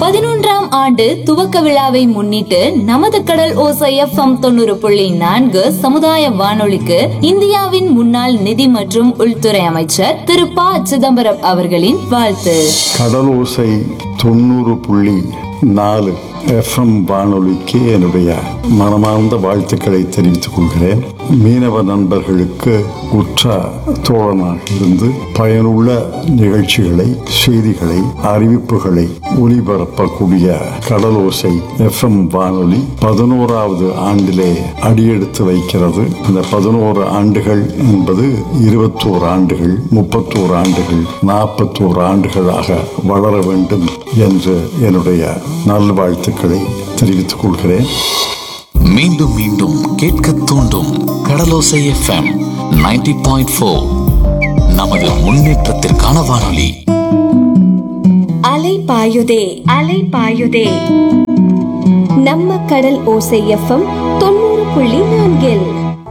பதினொன்றாம் ஆண்டு துவக்க விழாவை முன்னிட்டு நமது கடல் ஓசை எஃப்எம் தொண்ணூறு புள்ளி நான்கு சமுதாய வானொலிக்கு இந்தியாவின் முன்னாள் நிதி மற்றும் உள்துறை அமைச்சர் திரு ப சிதம்பரம் அவர்களின் வாழ்த்து கடலோசை தொண்ணூறு புள்ளி நாலு எஃப்எம் வானொலிக்கு என்னுடைய மனமார்ந்த வாழ்த்துக்களை தெரிவித்துக் கொள்கிறேன் மீனவ நண்பர்களுக்கு உற்ற தோழனாக இருந்து பயனுள்ள நிகழ்ச்சிகளை செய்திகளை அறிவிப்புகளை ஒலிபரப்பக்கூடிய கடலோசை எஃப்எம் வானொலி பதினோராவது ஆண்டிலே அடியெடுத்து வைக்கிறது இந்த பதினோரு ஆண்டுகள் என்பது இருபத்தோரு ஆண்டுகள் முப்பத்தோரு ஆண்டுகள் நாற்பத்தோரு ஆண்டுகளாக வளர வேண்டும் என்று என்னுடைய நல்வாழ்த்துக்களை தெரிவித்துக் கொள்கிறேன் மீண்டும் மீண்டும் கேட்க தூண்டும் கடலோசை எஃப்எம் 90.4 பாயிண்ட் நமது முன்னேற்றத்திற்கான வானொலி அலை பாயுதே அலை பாயுதே நம்ம கடல் ஓசை எஃப்எம் தொண்ணூறு புள்ளி நான்கில்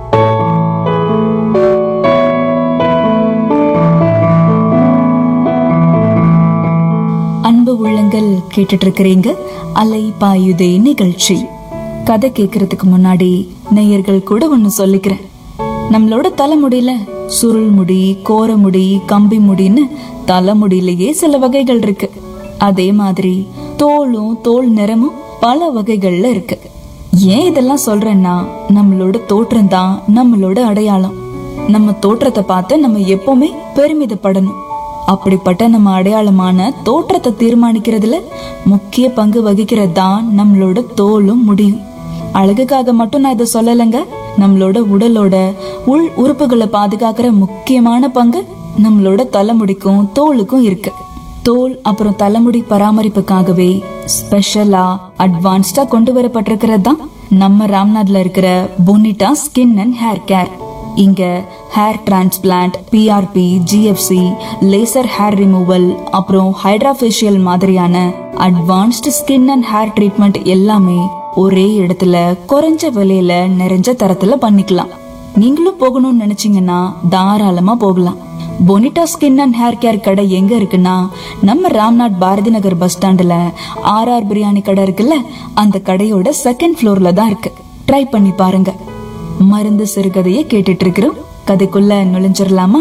அன்பு உள்ளங்கள் கேட்டுட்டு இருக்கிறீங்க அலை பாயுதே நிகழ்ச்சி கதை கேட்கறதுக்கு முன்னாடி நேயர்கள் கூட ஒண்ணு சொல்லிக்கிறேன் நம்மளோட தலைமுடியில சுருள் முடி கோர முடி கம்பி முடின்னு தலைமுடியிலேயே சில வகைகள் இருக்கு அதே மாதிரி தோலும் தோல் நிறமும் பல வகைகள்ல இருக்கு ஏன் இதெல்லாம் சொல்றேன்னா நம்மளோட தோற்றம் தான் நம்மளோட அடையாளம் நம்ம தோற்றத்தை பார்த்து நம்ம எப்பவுமே பெருமிதப்படணும் அப்படிப்பட்ட நம்ம அடையாளமான தோற்றத்தை தீர்மானிக்கிறதுல முக்கிய பங்கு வகிக்கிறது தான் நம்மளோட தோலும் முடியும் அழகுக்காக மட்டும் நான் இதை சொல்லலைங்க நம்மளோட உடலோட உள் உறுப்புகளை பாதுகாக்கிற முக்கியமான பங்கு நம்மளோட தலைமுடிக்கும் தோலுக்கும் இருக்கு தோல் அப்புறம் தலைமுடி பராமரிப்புக்காகவே ஸ்பெஷலா அட்வான்ஸ்டா கொண்டு வரப்பட்டிருக்கிறது தான் நம்ம ராம்நாட்ல இருக்கிற Bonita skin and hair care இங்க hair transplant PRP GFC laser hair removal அப்புறம் ஹைட்ராஃபேஷியல் மாதிரியான advanced skin and hair treatment எல்லாமே ஒரே இடத்துல குறைஞ்ச விலையில நிறைஞ்ச தரத்துல பண்ணிக்கலாம் நீங்களும் போகணும்னு நினைச்சீங்கன்னா தாராளமா போகலாம் Bonita skin and hair care கடை எங்க இருக்குன்னா நம்ம ராம்நாத் பாரதி நகர் பஸ் ஸ்டாண்ட்ல ஆர் ஆர் பிரியாணி கடை இருக்குல்ல அந்த கடையோட செகண்ட் ஃப்ளோர்ல தான் இருக்கு ட்ரை பண்ணி பாருங்க மருந்து சிறுகதையை கேட்டுட்டு இருக்கிறோம் கதைக்குள்ள நுழைஞ்சிடலாமா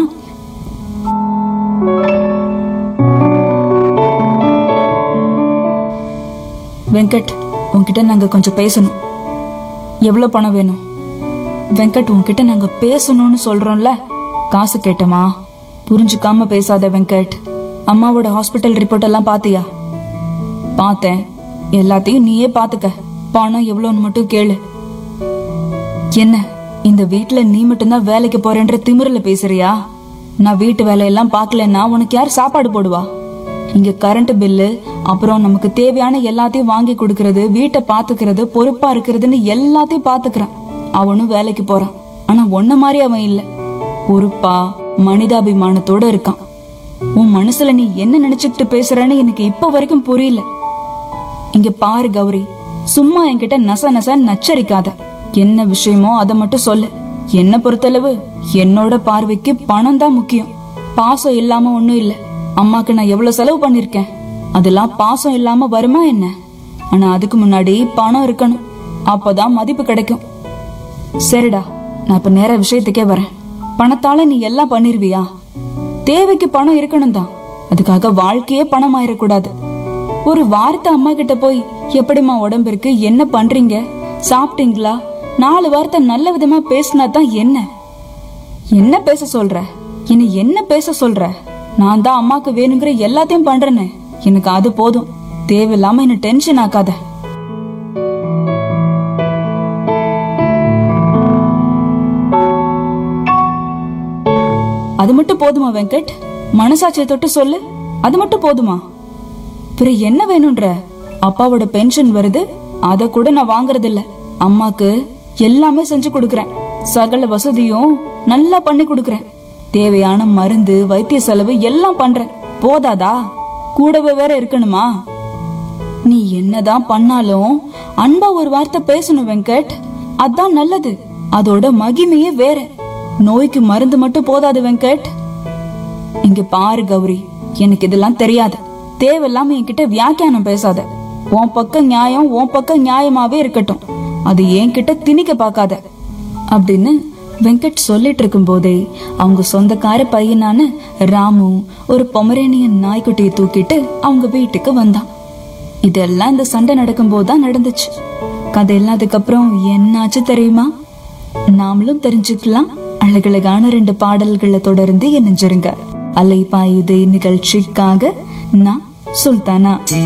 வெங்கட் உன்கிட்ட நாங்க கொஞ்சம் பேசணும் எவ்வளவு பணம் வேணும் வெங்கட் உன்கிட்ட நாங்க பேசணும்னு சொல்றோம்ல காசு கேட்டமா புரிஞ்சுக்காம பேசாத வெங்கட் அம்மாவோட ஹாஸ்பிட்டல் ரிப்போர்ட் எல்லாம் பாத்தியா பார்த்தேன் எல்லாத்தையும் நீயே பாத்துக்க பணம் எவ்வளவுன்னு மட்டும் கேளு என்ன இந்த வீட்ல நீ மட்டும்தான் வேலைக்கு போறேன்ற திமிரல பேசுறியா நான் வீட்டு வேலையெல்லாம் பார்க்கலன்னா உனக்கு யார் சாப்பாடு போடுவா இங்க கரண்ட் பில்லு அப்புறம் நமக்கு தேவையான எல்லாத்தையும் வாங்கி கொடுக்கறது வீட்டை பாத்துக்கிறது பொறுப்பா இருக்கிறதுன்னு எல்லாத்தையும் பாத்துக்கிறான் அவனும் வேலைக்கு போறான் ஆனா ஒன்ன மாதிரி அவன் இல்ல பொறுப்பா மனிதாபிமானத்தோட இருக்கான் உன் மனசுல நீ என்ன நினைச்சுக்கிட்டு பேசுறன்னு எனக்கு இப்ப வரைக்கும் புரியல இங்க பாரு கௌரி சும்மா என்கிட்ட நச நச நச்சரிக்காத என்ன விஷயமோ அதை மட்டும் சொல்லு என்ன பொறுத்தளவு என்னோட பார்வைக்கு பணம் தான் முக்கியம் பாசம் இல்லாம ஒண்ணும் இல்ல அம்மாக்கு நான் எவ்வளவு செலவு பண்ணிருக்கேன் அதெல்லாம் பாசம் இல்லாம வருமா என்ன ஆனா அதுக்கு முன்னாடி பணம் இருக்கணும் அப்பதான் மதிப்பு கிடைக்கும் சரிடா நான் இப்ப நேர விஷயத்துக்கே வரேன் பணத்தால நீ எல்லாம் பண்ணிருவியா தேவைக்கு பணம் இருக்கணும் தான் அதுக்காக வாழ்க்கையே பணம் ஆயிடக்கூடாது ஒரு வார்த்தை அம்மா கிட்ட போய் எப்படிம்மா உடம்பு இருக்கு என்ன பண்றீங்க சாப்பிட்டீங்களா நாலு வார்த்தை நல்ல விதமா பேசினா தான் என்ன என்ன பேச சொல்ற இனி என்ன பேச சொல்ற நான் தான் அம்மாக்கு வேணுங்கிற எல்லாத்தையும் பண்றேனே எனக்கு அது போதும் தேவையில்லாம என்ன டென்ஷன் ஆக்காத அது மட்டும் போதுமா வெங்கட் மனசாட்சியை தொட்டு சொல்லு அது மட்டும் போதுமா பிற என்ன வேணும்ன்ற அப்பாவோட பென்ஷன் வருது அத கூட நான் வாங்குறது இல்ல அம்மாக்கு எல்லாமே செஞ்சு கொடுக்கறேன் சகல வசதியும் நல்லா பண்ணி கொடுக்கறேன் தேவையான மருந்து வைத்திய செலவு எல்லாம் பண்றேன் போதாதா கூடவே வேற இருக்கணுமா நீ என்னதான் பண்ணாலும் அன்பா ஒரு வார்த்தை பேசணும் வெங்கட் அதான் நல்லது அதோட மகிமையே வேற நோய்க்கு மருந்து மட்டும் போதாது வெங்கட் இங்க பாரு கௌரி எனக்கு இதெல்லாம் தெரியாது தேவையில்லாம என்கிட்ட வியாக்கியானம் பேசாத உன் பக்கம் நியாயம் உன் பக்கம் நியாயமாவே இருக்கட்டும் அது என்கிட்ட திணிக்க பார்க்காத அப்படின்னு வெங்கட் சொல்லிட்டு இருக்கும் போதே அவங்க சொந்தக்கார பையனான ராமு ஒரு பொமரேனியன் நாய்க்குட்டியை தூக்கிட்டு அவங்க வீட்டுக்கு வந்தான் இதெல்லாம் இந்த சண்டை நடக்கும்போது தான் நடந்துச்சு கதையெல்லாம் அதுக்கப்புறம் என்னாச்சு தெரியுமா நாமளும் தெரிஞ்சுக்கலாம் அழகழகான ரெண்டு பாடல்களை தொடர்ந்து இணைஞ்சிருங்க அலை பாயுதே நிகழ்ச்சிக்காக நான் சுல்தானா